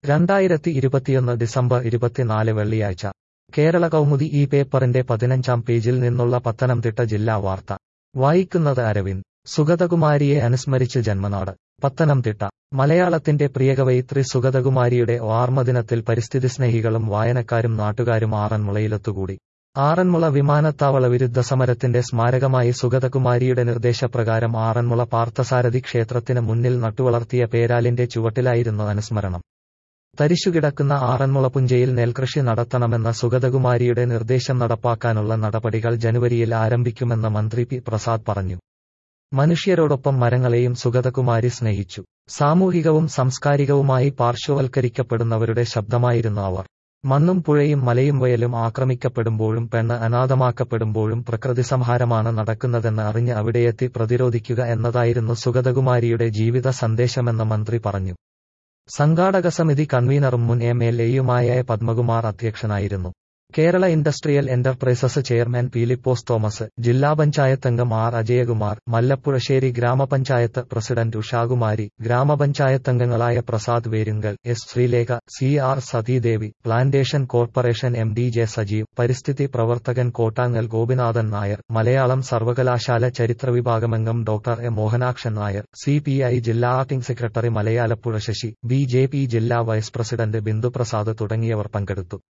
രണ്ടായിരത്തി ഇരുപത്തിയൊന്ന് ഡിസംബർ ഇരുപത്തിനാല് വെള്ളിയാഴ്ച കേരള കൗമുദി ഈ പേപ്പറിന്റെ പതിനഞ്ചാം പേജിൽ നിന്നുള്ള പത്തനംതിട്ട ജില്ലാ വാർത്ത വായിക്കുന്നത് അരവിന്ദ് സുഗതകുമാരിയെ അനുസ്മരിച്ച് ജന്മനാട് പത്തനംതിട്ട മലയാളത്തിന്റെ പ്രിയകവയിത്രി സുഗതകുമാരിയുടെ ഓർമ്മദിനത്തിൽ പരിസ്ഥിതി സ്നേഹികളും വായനക്കാരും നാട്ടുകാരും ആറന്മുളയിലൊത്തുകൂടി ആറന്മുള വിമാനത്താവള വിരുദ്ധ സമരത്തിന്റെ സ്മാരകമായി സുഗതകുമാരിയുടെ നിർദ്ദേശപ്രകാരം ആറന്മുള പാർത്ഥസാരഥി ക്ഷേത്രത്തിന് മുന്നിൽ നട്ടുവളർത്തിയ പേരാലിന്റെ ചുവട്ടിലായിരുന്നു അനുസ്മരണം തരിശുകിടക്കുന്ന ആറന്മുള പുഞ്ചയിൽ നെൽകൃഷി നടത്തണമെന്ന സുഗതകുമാരിയുടെ നിർദ്ദേശം നടപ്പാക്കാനുള്ള നടപടികൾ ജനുവരിയിൽ ആരംഭിക്കുമെന്ന് മന്ത്രി പി പ്രസാദ് പറഞ്ഞു മനുഷ്യരോടൊപ്പം മരങ്ങളെയും സുഗതകുമാരി സ്നേഹിച്ചു സാമൂഹികവും സാംസ്കാരികവുമായി പാർശ്വവൽക്കരിക്കപ്പെടുന്നവരുടെ ശബ്ദമായിരുന്നു അവർ മണ്ണും പുഴയും മലയും വയലും ആക്രമിക്കപ്പെടുമ്പോഴും പെണ്ണ് അനാഥമാക്കപ്പെടുമ്പോഴും പ്രകൃതി സംഹാരമാണ് നടക്കുന്നതെന്ന് അറിഞ്ഞ് അവിടെയെത്തി പ്രതിരോധിക്കുക എന്നതായിരുന്നു സുഗതകുമാരിയുടെ ജീവിത സന്ദേശമെന്ന് മന്ത്രി പറഞ്ഞു സംഘാടക സമിതി കൺവീനറും മുൻ എം എൽ എയുമായ പത്മകുമാർ അധ്യക്ഷനായിരുന്നു Kerala industrial enterprises chairman Peelipose Thomas ജില്ലാ പഞ്ചായത്ത് അംഗം ആർ അജയകുമാർ മല്ലപ്പുഴശ്ശേരി ഗ്രാമപഞ്ചായത്ത് പ്രസിഡന്റ് ഉഷാകുമാരി ഗ്രാമപഞ്ചായത്ത് അംഗങ്ങളായ Prasad Verunkal S Sreelekha C R Sathidevi plantation corporation M D J Sajeev പരിസ്ഥിതി പ്രവർത്തകൻ കോട്ടാങ്ങൽ ഗോപിനാഥൻ നായർ മലയാളം സർവകലാശാല ചരിത്ര വിഭാഗമംഗം doctor A Mohanakshan Nair C P I ജില്ലാ acting secretary Malayalappuzha Sasi B J P ജില്ലാ വൈസ് പ്രസിഡന്റ് ബിന്ദുപ്രസാദ് തുടങ്ങിയവർ പങ്കെടുത്തു